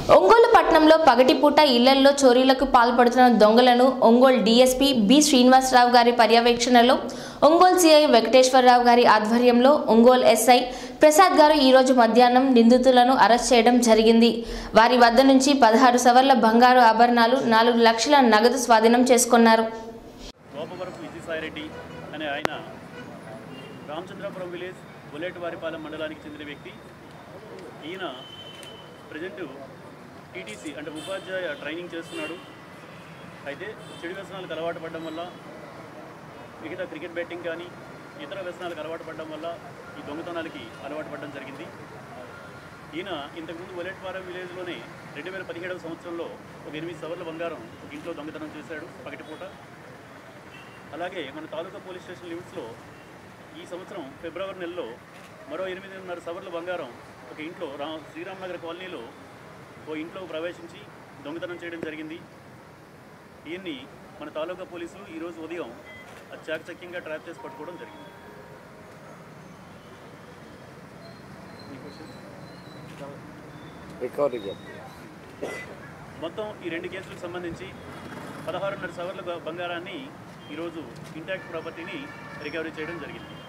ఒంగోలు పట్టణంలో పగటిపూట ఇళ్లల్లో చోరీలకు పాల్పడుతున్న దొంగలను ఒంగోలు డీఎస్పీ బి శ్రీనివాసరావు గారి పర్యవేక్షణలో ఒంగోలు సిఐ వెంకటేశ్వరరావు గారి ఆధ్వర్యంలో ఒంగోలు ఎస్ఐ ప్రసాద్ గారు ఈరోజు మధ్యాహ్నం నిందితులను అరెస్ట్ చేయడం జరిగింది వారి వద్ద నుంచి పదహారు సవర్ల బంగారు ఆభరణాలు నాలుగు లక్షల నగదు స్వాధీనం చేసుకున్నారు గోపవరపు విజయసాయిరెడ్డి అనే ఆయన రామచంద్రపురం విలేజ్ బుల్లెట్వారిపాలెం మండలానికి చెందిన వ్యక్తి ఈయన ప్రజెంట్ టీటీసీ అంటే ఉపాధ్యాయ ట్రైనింగ్ చేస్తున్నాడు అయితే చెడు వ్యసనాలకు అలవాటు పడడం వల్ల మిగతా క్రికెట్ బ్యాటింగ్ కానీ ఇతర వ్యసనాలకు అలవాటు పడడం వల్ల ఈ దొంగతనాలకి అలవాటు పడడం జరిగింది ఈయన ఇంతకుముందు బుల్లెట్వారం విలేజ్లోనే రెండు వేల పదిహేడవ సంవత్సరంలో ఒక ఎనిమిది సవర్ల బంగారం ఒక ఇంట్లో దొంగతనం చేశాడు పగటిపూట అలాగే మన తాలూకా పోలీస్ స్టేషన్ లిమిట్స్లో ఈ సంవత్సరం ఫిబ్రవరి నెలలో మరో ఎనిమిదిన్నర సవర్ల బంగారం ఒక ఇంట్లో రా శ్రీరామ్ నగర్ కాలనీలో ఓ ఇంట్లో ప్రవేశించి దొంగతనం చేయడం జరిగింది ఈయన్ని మన తాలూకా పోలీసులు ఈరోజు ఉదయం చాకచక్యంగా ట్రాప్ చేసి పట్టుకోవడం జరిగింది Any questions? రికవరీ చెప్పు మొత్తం ఈ రెండు కేసులకు సంబంధించి పదహారున్నర సవర్ల బ- బంగారాన్ని ఈరోజు ఇంటాక్ట్ ప్రాపర్టీని రికవరీ చేయడం జరిగింది